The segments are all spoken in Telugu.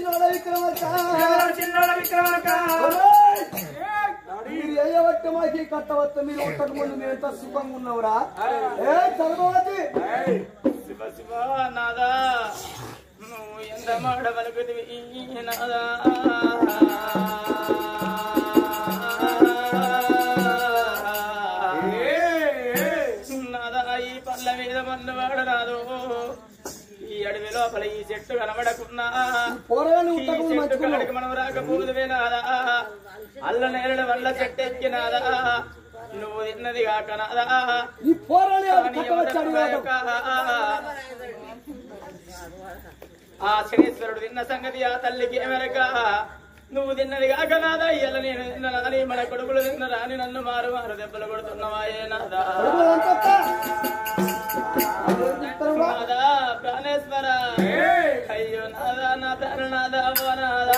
చిన్నోడ విక్రమర్క చిన్నోడ విక్రమక మీరు ఏయవట్ట మాకి కట్టవత్త మీరు ఒట్టక ముందు మేము ఎంత సుఖంగా ఉన్నవరా ఏ చదవతి శివ శివ నాదా నువ్వు ఎంత మాట పలుకుతివి నాదా నాదా ఈ పళ్ళ మీద మన్ను వాడరాదు ఈ అడవి లోపల ఈ చెట్టు కనబడకున్నా పోరగాని ఈ ఉట్టక ముందు చెట్టు కాడికి మంచుకున్నావు మనం రాకపోదువే నాదా అల్ల నేరడు వల్ల చెట్టు ఎక్కినాదా నువ్వు తిన్నది కాక నాదా ఈ పోరాని కానీ కట్టవచ్చాడు ఎవరన్నా యొక్క ఆ శనీశ్వరుడు తిన్న సంగతి ఆ తల్లికి ఎమరక నువ్వు తిన్నది కాక నాదా ఇయ్యాల నేను తిన్నదని మన కొడుకులు తిన్నరా అని నన్ను మారు మారు దెబ్బలు కొడుతున్నవాయే నాదా నాదా ప్రాణేశ్వర అయ్యో నాదా నా ప్రాణనాదా ఓ నాదా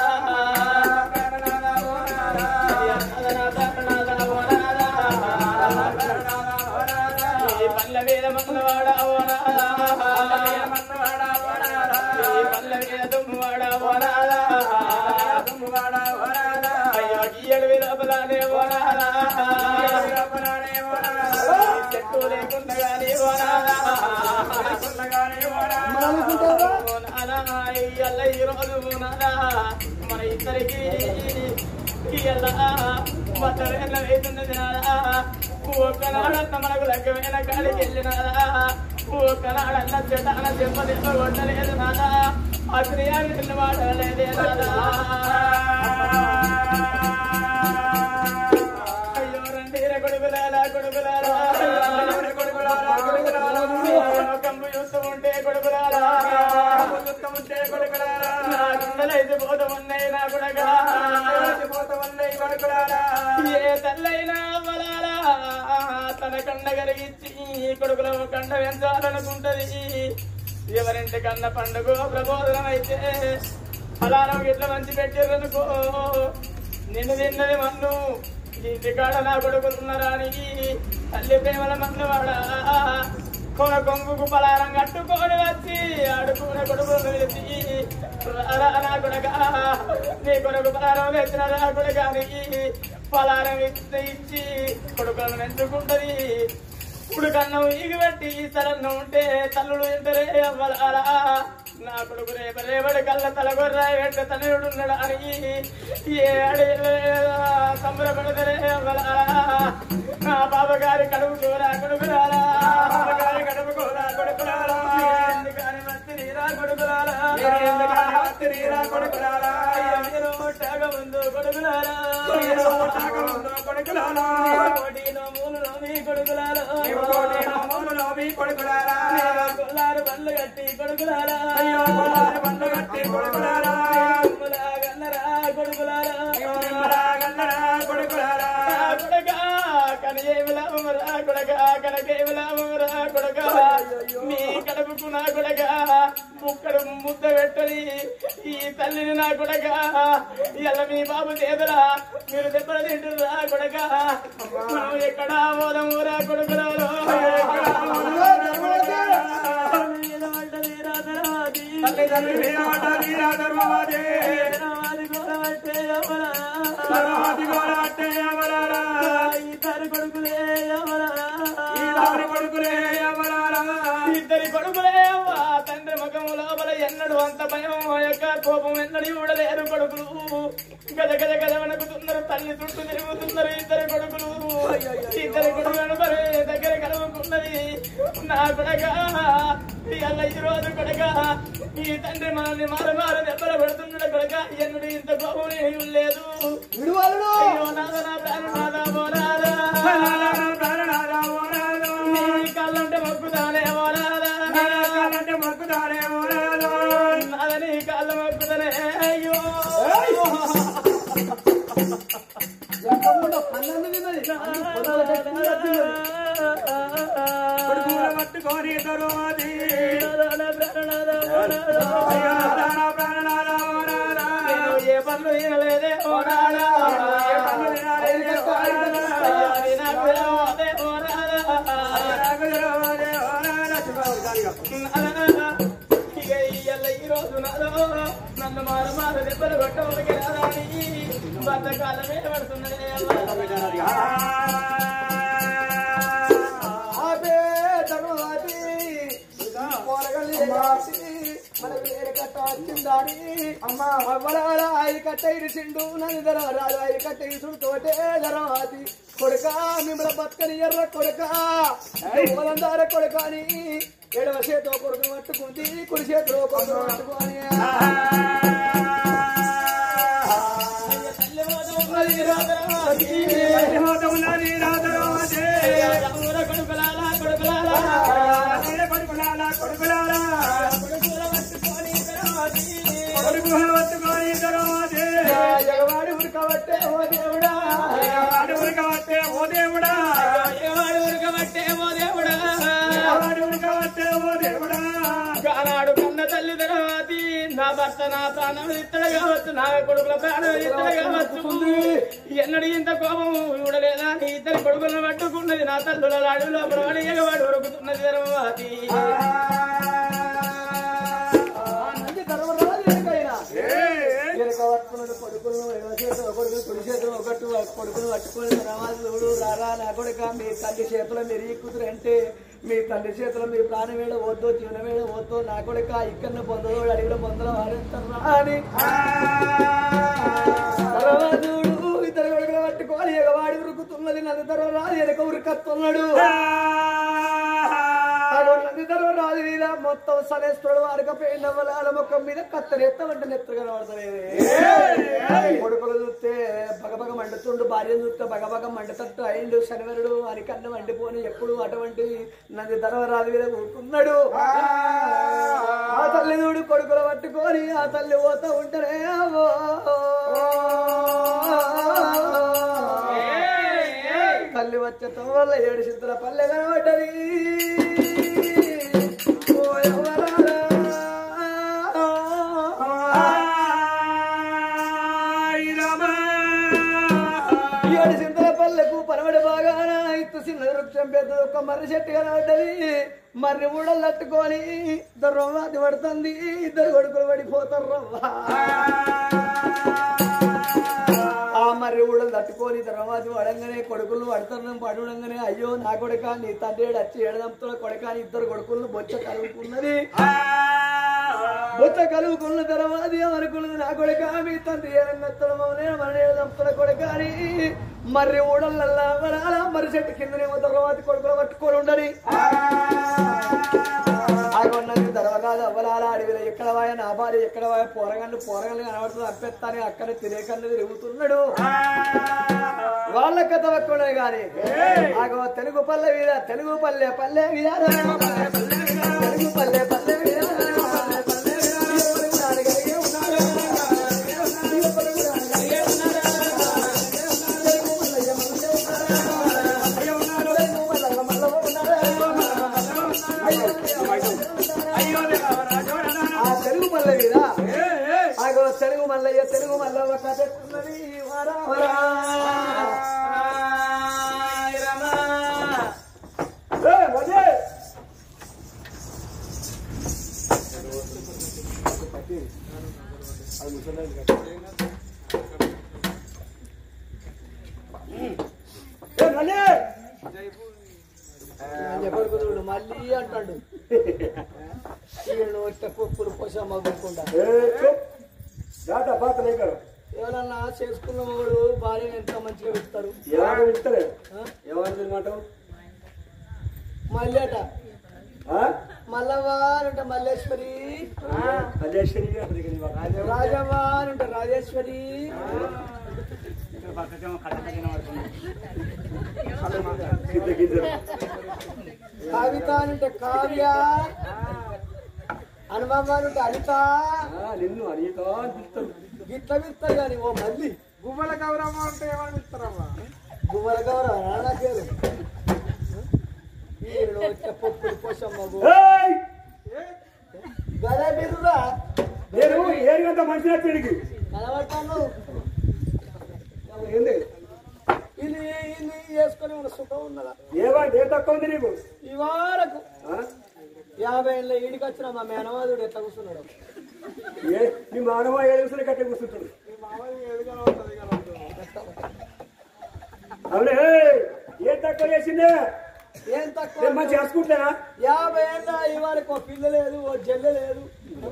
అయ్యో నాదా నా ప్రాణనాదా ఓ నాదా ఈ పళ్ళ మీద మన్నవాడా ఓ నాదా ఈ పళ్ళ మీద దుమ్మువాడా ఓ నాదా అయ్యో ఈ అడవి లోపలనే ఓ నాదా ఈ చెట్టు లేకుండా గానీ ఓ నాదా అనుకుంటారా ఓ నాదా ఇయ్యాల ఈ రోజు నాదా మన ఇద్దరికి ఇయ్యాల మద్దరైన వేస్తున్నది నాదా ఒక్కనాడన్న మనకు లెక్కమైన కాడికి వెళ్ళినాదా ఒక్కనాడన్న చెట్టాన దెబ్బ దెబ్బ కొట్టలేదు నాదా అతని ఆగిన మాటలేదే నాదా అయ్యో రండి రే కొడుకులారా కొడుకులారా కంపు చూస్తూ ఉంటే కొడుకులారా ఉంటే కొడుకులారా నా గుండెలైతే పోతూ ఉన్నాయి నా కొడగా ఏ తల్లైనా వలారా తన కండ కలిగించి ఈ కొడుకులో కండ పెంచాలనుకుంటది ఎవరింటి కన్న పండుగ ప్రబోధనం అయితే ఫలానా ఇట్లా మంచి పెట్టారనుకో నిన్ను తిన్నది మన్ను ఇంటి కాడ నా కొడుకుతున్నారానికి తల్లి ప్రేమల మన్ను వాడా కొన కొంగుకు పలారం కట్టుకొని వచ్చి ఆడుకునే కొడుకు పిలిచి రారా నా కొడక నీ కొడుకు పలారం తెచ్చిన నా కొడుకానికి పలారం ఇచ్చి ఇచ్చి కొడుకులను పెంచుకుంటది ఇప్పుడు కన్నం ఈగిపెట్టి సరన్న ఉంటే తల్లుడు ఎంతరే అవ్వాలా నా కొడుకు రేప రేపటి కళ్ళ తలగొర్రాయి వెంట తనయుడు ఉన్నాడు అని ఏ అడవి సంబరపడతరే అవ్వాలా నా బాబగారి కడుపు కూర కొడుకురాలా బాబగారి కడుపు కూర కొడుకురాలా ఎందుకని మత్తి నీరా కొడుకురాలా ఎందుకని మత్తి నీరా కొడుకురాలా అయ్యో మీరు ముట్టాక ముందు కొడుకురాలా మీరు ముట్టాక ముందు కొడుకురాలా కోటిలో మూలలో మీ కొడుకురాలా కోటిలో మూలలో మీ కొడుకురాలా కొల్లారు బండ్లు కట్టి కొడుకురాలా అయ్యో కొల్లారు బండ్లు కట్టి కొడుకురాలా గన్నరా కొడుకురాలా గన్నరా కొడుకురాలా కొడగా కనయేమి లాభమురా కొడగా కనకేమి లాభమురా కొడగా మీ కడుపుకు నా కొడగా ముక్కడు ముద్ద పెట్టని ఈ తల్లిని నా కొడగా ఇలా మీ బాబు చేతులా మీరు దెబ్బలు తింటురా కొడగా మనం ఎక్కడ పోదమురా కొడుకురాలో మీద పడ్డది రాధరాది. రాధరాది గోరవట్టే యమరా. ఇద్దరు కొడుకులే యమరా. ఇద్దరి కొడుకులే అవ్వ తండ్రి ముఖము లోపల ఎన్నడు అంత భయం ఆ యొక్క కోపం ఎన్నడు చూడలేరు కొడుకులు గద గద గద వణుకుతున్నారు తల్లి చుట్టూ తిరుగుతున్నారు ఇద్దరు కొడుకులు ఇద్దరు కొడుకులను మరి దగ్గర కలుపుకున్నది నా కొడగా ఇవాళ ఈ రోజు కొడగా ఈ తండ్రి మనల్ని మారు మారు దెబ్బలు పెడుతున్నాడు కొడగా ఎన్నడు ఇంత కోపం ఏమీ లేదు విడువలుడు అయ్యో నాద నా ప్రాణనాద పోరాదా నీ కళ్ళంటే మొక్కుతానే పోరాదా నాద నీ కాళ్ళ మొక్కుతానే అయ్యో ఎక్కకుండా పన్నెండు తిన్నది అన్ని పొలాల గట్టిగా తిన్నది. పట్టుకొని తరువాతి నేను ఏ పనులు తినలేదే పోరాదా ఏ పనులు తినలేదే పోరాదా అది నాకు తెలవదే పోరాదా ఇక ఇయ్యాల ఈ రోజు నాదో నన్ను నన్ను మారు మారు దెబ్బలు కొట్టవలకి రాదని భర్త కాలం మీద పడుతున్నదే ఆపే తరువాతి పోరగల్లి రాసి మన వేరే కట్ట వచ్చిందాని అమ్మా అవ్వలారా ఐ కట్ట ఇరిచిండు నన్ను ధరవరాలు ఐ కట్ట ఇరుచుడు తోటే ధరవాతి కొడుక మిమ్మల్ని బతకని ఎర్ర కొడుక పొలందార కొడుక అని ఎడవ చేతిలో కొడుకు పట్టుకుంది కుడి చేతిలో కొడుకు పట్టుకొని తల్లి మోత ఉన్నది రాధరాజీ. ఉన్నది రాధరాజే ఊర కొడుకులాలా కొడుకులాలా కొడుకులారా కొడుకులారా కొడుకుల పట్టుకొని రాజీ. కొడుకులు వత్తుకొని దరవాజే జగవాడి ఉడకబట్టే ఓ దేవుడా అడుగురు కావట్టే ఓ దేవుడా ఏవాడు ఉరకబట్టే ఓ దేవుడా అడుగురు కావట్టే ఓ దేవుడా ఆనాడు కన్న తల్లి తర్వాతి నా భర్త నా ప్రాణం ఇత్తడు కావచ్చు నా కొడుకుల ప్రాణం ఇత్తడు కావచ్చు ఎన్నడు ఇంత కోపం చూడలేదా నీ ఇద్దరు కొడుకులను పట్టుకున్నది నా తల్లుల లాడు లోపల వాడి ఎగవాడు ఉరుకుతున్నది తర్వాతి నంది ధర్మరాజు ఎనకైనా వెనక పట్టుకున్నాడు కొడుకులను ఎడమ చేతిలో కొడుకులు కుడి చేతిలో ఒకటి కొడుకులు పట్టుకొని రమాజుడు రారా నా కొడుక మీ తండ్రి చేతిలో మీరు ఈ కూతురు అంటే మీ తండ్రి చేతిలో మీ ప్రాణం వేడ వద్దు జీవనం వేడ వద్దు నా కొడుక ఇక్కడ పొందదోడు అడిగిన పొందల వాడేస్తారా అని రమాజుడు ఇద్దరు కొడుకులు పట్టుకొని ఎగవాడి ఉరుకుతున్నది నది ధర్మరాజు వెనక ఉరుకత్తున్నాడు నంది ధర్మరాజు మీద మొత్తం సలేశ్వరుడు వారకపోయిన వలాల ముఖం మీద కత్తరి ఎత్తమంటే నెత్తరు కనబడతలేదు కొడుకులు చూస్తే బగబగ మండుతుండు భార్య చూస్తే బగబగ మండతట్టు అయిండు శనివరుడు అని కన్న మండిపోని ఎప్పుడు అటువంటి నంది ధర్మరాజు మీద ఊరుకున్నాడు ఆ తల్లి చూడు కొడుకులు పట్టుకొని ఆ తల్లి పోతా ఉంటనే అవో. తల్లి వచ్చటం వల్ల ఏడు చిత్ర పల్లె కనబడ్డది ఓ యవ్వరాలా. ఏడు చింతల పల్లెకు పనవడి బాగాన ఇత్తు చిన్న వృక్షం పెద్ద ఒక మర్రి చెట్టు కనబడ్డది మర్రి ఊడలు తట్టుకొని ఇద్దరు రవ్వాది పడుతుంది ఇద్దరు కొడుకులు పడిపోతారు రవ్వ ఆ మర్రి ఊడలు తట్టుకొని తర్వాత పడంగానే కొడుకులు పడుతున్నాం పడుడంగానే అయ్యో నా కొడుక నీ తండ్రి వచ్చి ఏడదంతుల కొడుక అని ఇద్దరు కొడుకులను బొచ్చ కలుగుకున్నది బొచ్చ కలుగుకున్న తర్వాత ఏమనుకున్నది నా కొడుక మీ తండ్రి ఏడంగత్తడమో నేను మన ఏడదంతుల కొడుక అని మర్రి ఊడలల్లా వరాల మర్రి చెట్టు కిందనేమో తర్వాత కొడుకులు పట్టుకొని ఉండని ఆగొన్నది దర్వరాలు అవ్వలాల అడవిలో ఎక్కడ వాయ నా భార్య ఎక్కడ వాయ పోరగాళ్ళు పోరగాళ్ళు కనబడుతుంది అప్పెత్తాని అక్కడ తిరేకన్ను తిరుగుతున్నాడు వాళ్ళ కథ ఒక్కడే గాని ఆగో తెలుగు పల్లె మీద తెలుగు పల్లె పల్లె మీద తెలుగు పల్లె పల్లె మీద ఆ తెలుగు మల్ల మీద ఆగో తెలుగు మల్లయ్య తెలుగు మల్లవ్వ కథ ఎట్టున్నది వరా వరా. ఏ, మజే. ఏ, మళ్ళీ. అని చెప్పడు చూడు, మళ్ళీ అంటాడు వీళ్ళు వచ్చే పప్పులు పోసా మగ్గుకుండా దాటా పాత లేకరు ఎవరన్నా చేసుకున్న వాడు భార్యను ఎంత మంచిగా పెడతారు ఎవరు ఇస్తారు ఆ? ఎవరు మాట మళ్ళీ అట మల్లవ్వ అంటే మల్లేశ్వరి అజేశ్వరి రాజవ్వ అంటే రాజేశ్వరి కవిత అంటే కావ్య హనుమమ్మ అంటే అనిత నిన్ను అనితో అనిపిస్తారు గిట్ల విస్తారు కానీ ఓ మళ్ళీ గుమ్మల గౌరమ్మ అంటే ఏమని ఇస్తారమ్మా గుమ్మల గౌరవ రాణా పేరు వీళ్ళు వచ్చే పప్పులు పోసమ్మ ఏయ్! గదే బిర్రా నేను ఏడుగంట మనిషి తిరిగి కనబడతాను ఏంది ఇది ఇది వేసుకొని ఉన్న సుఖం ఉన్నదా ఏమంటే ఏ తక్కువ ఉంది నీకు ఇవాళకు ఆ? యాభై ఏళ్ళ ఈడికి వచ్చిన మా మేనవాదుడు ఎట్లా కూర్చున్నాడు ఏ నీ మానవ ఏడుగుసలే కట్టే కూర్చుంటాడు మీ మామయ్య ఎదుగల ఉంటుంది కదా అవునే ఏం తక్కువ చేసిందే ఏం నేను తక్కువ మంచి చేసుకుంటానా యాభై ఏళ్ళ ఇవాళ ఓ పిల్ల లేదు ఓ జల్లె లేదు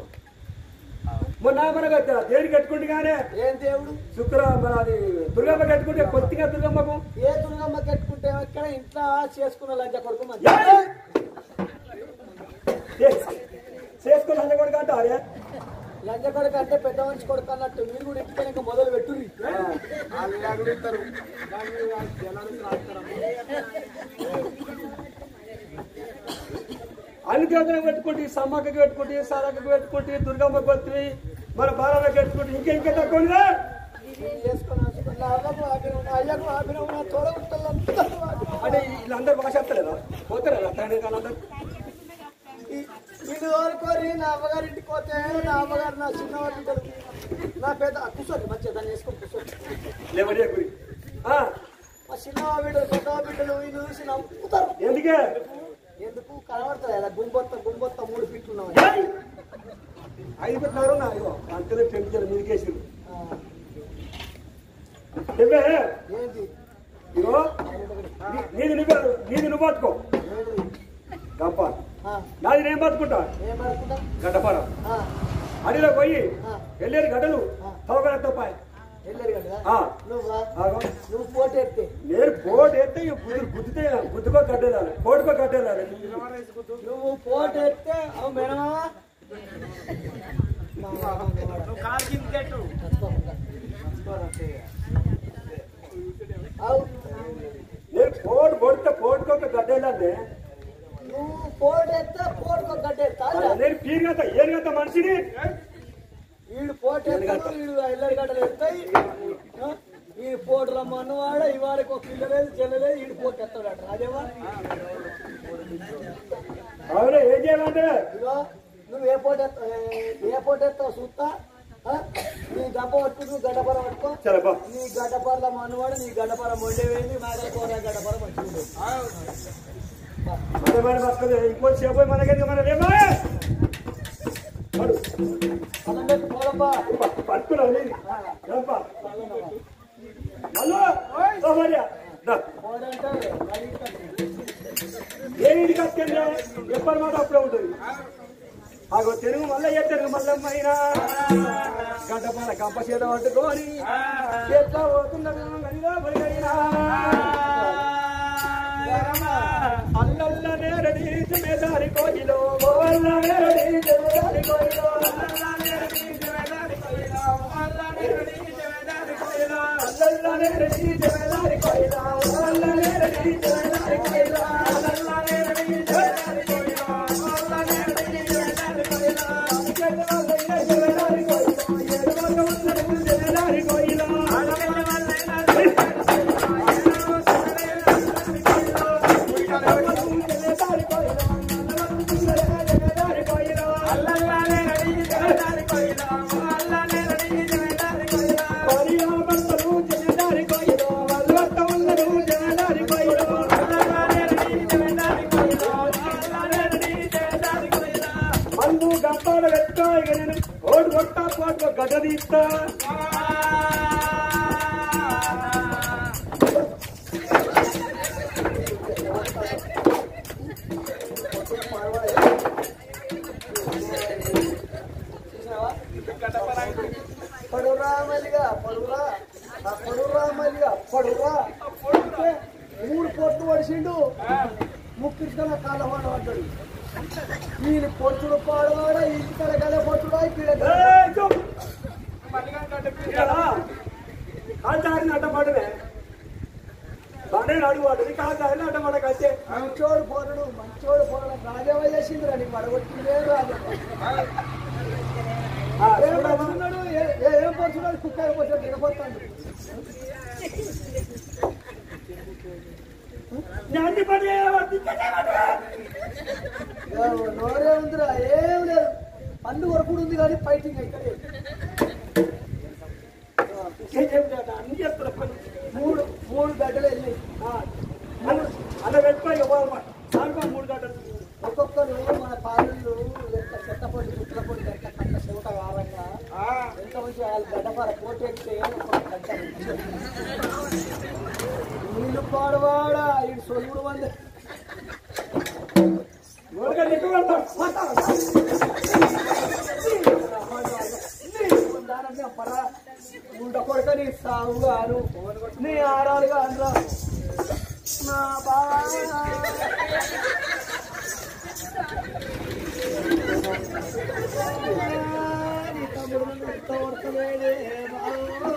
మొన్న మనకు దేని కట్టుకుంటే కానీ ఏం దేవుడు శుక్ర మన అది దుర్గమ్మ కట్టుకుంటే కొద్దిగా దుర్గమ్మకు ఏ దుర్గమ్మ కట్టుకుంటే ఎక్కడ ఇంట్లో చేసుకున్న లంచ కొడుకు మంచి ఏ! చేస్- చేసుకుని అంత కూడా అంటారే లంచ కొడుకు అంటే పెద్ద మనిషి కొడుకు అన్నట్టు మీరు కూడా ఇంటికి ఇంకా మొదలు పెట్టుర్రి వాళ్ళు అడుగుతారు దాని మీద జనానికి రాస్తారమ్మా అన్ని దేవతలకు పెట్టుకుంటే సమ్మక్కకి పెట్టుకుంటే సారక్కకి పెట్టుకుంటే దుర్గమ్మకి పెట్టుకుంటే మన బాలకి పెట్టుకుంటే ఇంకా ఇంకా తక్కువ ఉందిరా? చేసుకుని ఆశకుని నా అవ్వకు ఆపిన అయ్యకు ఆపిన నా తోడ ఉంటారు అంటే వీళ్ళందరూ భాష చెప్తలేదా పోతారా తండ్రి కాలందరూ వీళ్ళు కోరుకోరి నా అమ్మగారి ఇంటికి పోతే నా అమ్మగారు నా చిన్నవాళ్ళు ఉంటారు నా పెద్ద కూర్చోండి మంచిగా దాన్ని వేసుకొని కూర్చోండి లేవడే గురి ఆ, మా చిన్నవా బిడ్డలు పెద్దవా బిడ్డలు వీళ్ళు చూసి నవ్వుతారు ఎందుకే ఎందుకు కనబడుతుంది కదా గుంబొత్త గుంబొత్త మూడు ఫీట్లు ఉన్నావు ఏయ్! ఐదు పెట్టినారు నా ఇగో అంతనే పెంచారు మీదికేసి చెప్పే ఏంటి ఇగో నీ- నీది నువ్వు నీది నువ్వు పట్టుకో ఏంటి గంప ఆ, నాది నేను పట్టుకుంటా ఏం పడుకుంటా గడ్డపారం ఆ, అడిలో పోయి ఆ. వెళ్ళేరు గడ్డలు ఆ. తవ్వగల తప్పాయి వెళ్ళారు కదా ఆ. నువ్వా ఆగో. నువ్వు పోటెత్తే నేను పోటు ఎత్తే ఇక గుద్దు గుద్దితే గుద్దుకో గడ్డేదాలి పోటుకో గడ్డేదాలి నువ్వు పోటెత్తే అవు మేనమావా నువ్వు కాలు కింద కట్టు అవు నేను పోటు పొడితే పోటుకో గడ్డేదాన్ని నువ్వు పోటెత్తే పోటుకో గడ్డెత్తా నేను పీరుగంత ఏరుగంత మనిషిని వీడు పోటెత్తాడు వీడు ఎల్లరి గడ్డలు ఎత్తాయి ఆ? ఈ పోటు రమ్మన్న వాడ ఇవాళకి ఒక పిల్ల లేదు చెల్ల లేదు వీడు పోటెత్తాడు అదేవా అవునే ఏం చేయాలంటే ఇగో నువ్వు ఏ పోట ఏ పోట ఎత్తావు చూస్తా ఆ? నీ గంప పట్టుకుని నువ్వు గడ్డపర పట్టుకో సరే బా నీ గడ్డపరల మనవాడు నీ గడ్డపర మొండే వేయండి మేకల కూర గడ్డపర మంచిగా ఉండేది. మన మన వస్తుంది ఇంకో సేపు మనకేంది మన రేమా పడు అన్నం పెట్టి పోలప్పా పట్టుకున్నావు నేను రంపా హలో ఓ మరియా దా పోడంటే ఏ ఇంటికి వస్తుందో ఎప్పటి మాట అప్పుడే ఉంటుంది ఆగో తెలుగు మళ్ళీ ఏ తెలుగు మల్లమ్మైనా గడ్డపాల గంప చేత పట్టుకొని చేతిలో పోతున్నది గనిలో పడిగైనా అల్లల్ల నేరడి జమేదారి కోయిలో అల్ల నేరడి జమేదారి కోయిలో అల్లల్ల నేరడి జమేదారి కోయిలో అల్ల నేరడి జమేదారి కోయిలో అల్ల నేరడి జమేదారి కోయిలో అల్ల నేరడి జమేదారి కోయిలో జమేదారి కోయిలో ఏడువక ఉన్నది జమేదారి కోయిలో జమేదారి కోయిలో జమేదారి కోయిలో పరియాబంతలు జమేదారి కోయిలో వల్వత ఉన్నది జమేదారి కోయిలో మందు గంపాలు పెట్టుకో ఇక నేను ఓటు కొట్టా పోటు గడ్డ తీస్తా పడురా మల్లిగా పడురా ఆ పడురా మల్లిగా పడురా అంటే మూడు పొట్టు పడిసిండు ముక్కించుకొని కాళ్ళ వాడ పడ్డాడు వీళ్ళు పొట్టుడు పాడవాడ ఇంటికాడ గల పొట్టుడా ఇక్కడ ఏయ్, చూప్. ఇక్కడ కాల్చారిని అడ్డపడమే బాగానే అడుగు పడ్డది కాల్చారిని అడ్డపడక అంతే మంచోడు పోరడు మంచోడు పోరడు రాజావ చేసిందిరా నీకు పడగొట్టిందే రాజావ ఆ, ఏం చూడమ్మా. పడుతున్నాడు ఏ- ఏ- ఏం పడుతున్నాడు కుక్క అయిపోతాడు దిగపోతాడు జ్ఞాని పడి నోరే ఉందిరా ఏం లేదు పన్ను వరకుడు ఉంది కానీ ఫైటింగ్ అయితే అన్ని చేస్తున్నా పని. మూడు మూడు గడ్డలు వెళ్ళి ఆ, అన్న అన్న పెట్టుకో ఇక పోదాం. సాయంత్రం మూడు గంటలు ఒక్కొక్కరు మన పాలలు లెక్క చెత్త పొడి కుట్ల పొడి లెక్క కట్ట చెవుట గడ్డపార కోట ఎక్కితే నీళ్ళు పాడవాడా ఇటు సొలుగుడు మంది ఎవరికైనా ఎక్కువ వెళ్తాం. ఉండ కొడుక నీ సాగుగాను నీ ఆరాలుగా అనరా నా బావా నీ తమ్ముడు నన్ను ఎంత కొడతలేడే బావో.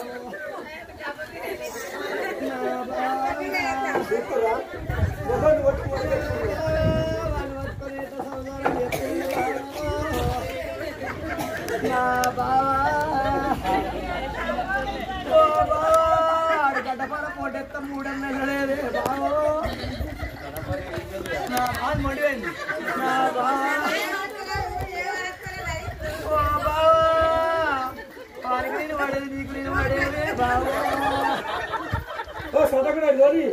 నా బావా ఎక్కువరా? ఎవరిని కొట్టుకోవాలి? వాడిని పట్టుకొని ఎట్లా సంసారం చేస్తున్నావు? నా బావా ఓ బావా ఆడు గడ్డపార పోటెత్త మూడన్న వెళ్ళలేదే బావో నా బాగా మడిపోయింది నా బావా ఓ బావా వారికి నేను పడేది నీకు నేను పడేది బావో ఓ సదకుడు జోలి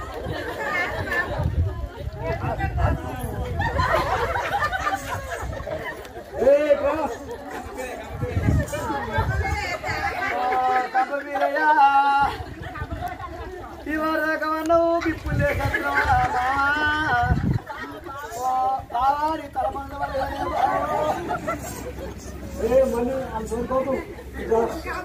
ఏ కా కప్ప మీరయ్యా ఇవరకమన్నవు బిప్పులే సత్రమా కావాలి తలమంద ఏ మళ్ళీ అంత దొరకదు ఇదా.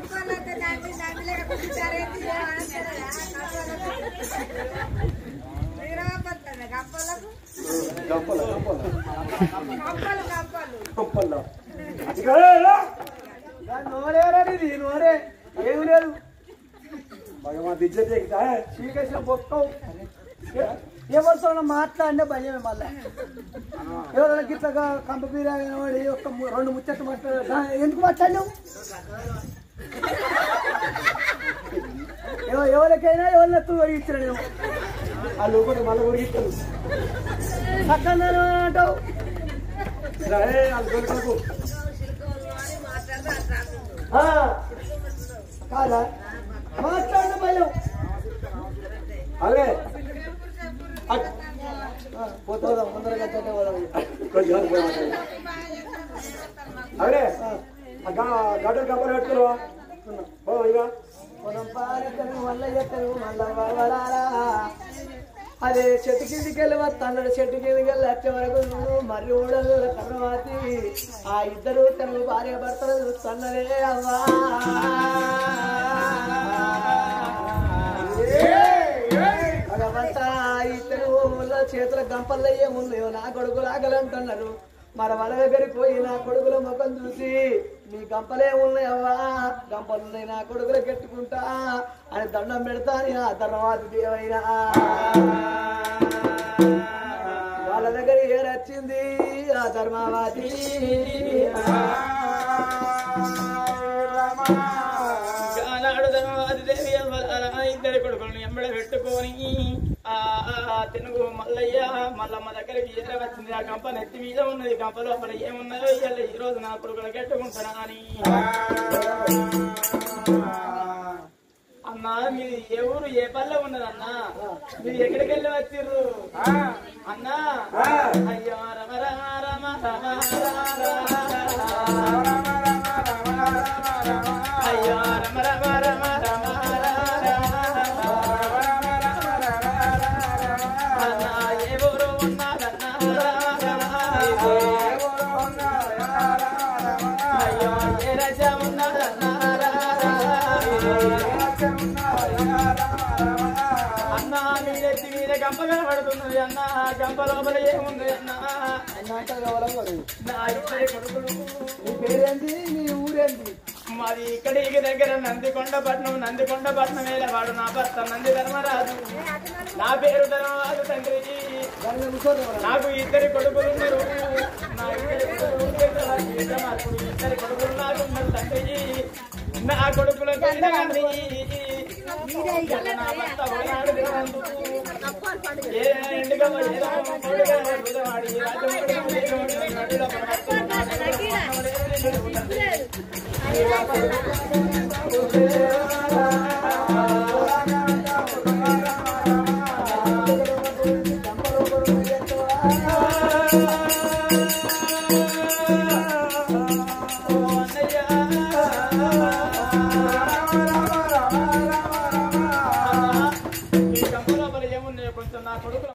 గంపల గంపల గంపల అది కదా నోరేరని ఇది నోరే ఏమి లేదు భగవాన్ ఇజ్జత్ ఎక్కుతా శ్రీకృష్ణ బొక్కవు ఎవరితో మాట్లాడినే భయమే మళ్ళా ఎవరైనా గిట్లగా కంప పీరా వినవాడి ఒక ము- రెండు ముచ్చట్లు మాట్లాడు ఎందుకు మాట్లాడినావు ఎవ- ఎవరికైనా ఎవరిని ఎత్తులు ఇచ్చిన నేను ఆ లోపల మళ్ళీ ఉరిగిస్తారు పక్కన అంటావు ఏ అంత దొరకదు ఆ, కాదా మాట్లాడిన భయం అదే పోతుందా ముందరగా చెట్ట పోదాం కొంచెం వరకు పోయి మాట్లాడు. అదే ఆ గా- గడ్డలు కప్పలు పెట్టుకున్నావా ఓ ఇక పొలం పాలకను మల్ల ఎత్తను మల్ల వడవడాలా. అదే చెట్టు కిందికి వెళ్ళి వస్తాడు చెట్టు కిందికి వెళ్ళి వచ్చే వరకు నువ్వు మరి ఊడలు తర్వాత ఆ ఇద్దరు తన భార్య భర్తలు చూస్తున్నదే అవ్వా భగవంతా ఇద్దరు ఊళ్ళో చేతుల గంపల్లో ఏముందో నా కొడుకులు ఆగలంటున్నారు మన వాళ్ళ దగ్గరికి పోయి నా కొడుకుల ముఖం చూసి మీ గంపలే ఉన్నాయవ్వా గంపలు ఉన్నాయి నా కొడుకులు కట్టుకుంటా అని దండం పెడతా అని ఆ తర్వాత దేవైనా వాళ్ళ దగ్గర ఏ వచ్చింది ఆ ధర్మావతి ఆనాడు ధర్మవాది దేవి అవ్వలారా ఇద్దరి కొడుకులను ఎంబడ పెట్టుకొని ఆ ఆ తెనుగు మల్లయ్య మల్లమ్మ దగ్గరికి ఎదుర వచ్చింది ఆ గంప నెత్తి మీద ఉన్నది గంప లోపల ఏమున్నదో ఇవాళ ఈ రోజు నా కొడుకులు కట్టుకుంటానా అని అన్నా మీది ఏ ఊరు ఏ పల్లె ఉన్నదన్నా మీరు ఎక్కడికి వెళ్ళి వచ్చిర్రు అన్నా అయ్యో రమ రమ రమ రమ అయ్యో రమ రమ రమ రమ అన్నా ఏ ఊరు ఉన్నదన్నా అయ్యో ఏ రజ ఉన్నదన్నా అన్న మీరెత్తి మీద గంప కనబడుతున్నది అన్న గంప లోపల ఏముంది అన్న అన్నాక ఎవరమ్మరు నా ఇద్దరి కొడుకులు నీ పేరేంటి నీ ఊరేంటి మాది ఇక్కడికి దగ్గర నందికొండపట్నం నందికొండపట్నం వాడు నా భర్త నంది ధర్మరాజు నా పేరు ధర్మరాజు తండ్రి దాని కూర్చోదు నాకు ఇద్దరి కొడుకులు ఉన్నారు నా ఇద్దరి కొడుకులు ఉన్నారు. విక్రమార్కుడు ఇద్దరి కొడుకులు నాకు ఉన్నారు తండ్రి నా కొడుకుల తండ్రి నా భర్త పోయినాడు దినవంతుడు. ఏ ఎండుగా పోయినా మూడుగా బుధవాడి రాజముడు దేవుడు నడిలో ఓ అన్నయ్య ఇస్తున్నా కొడుకు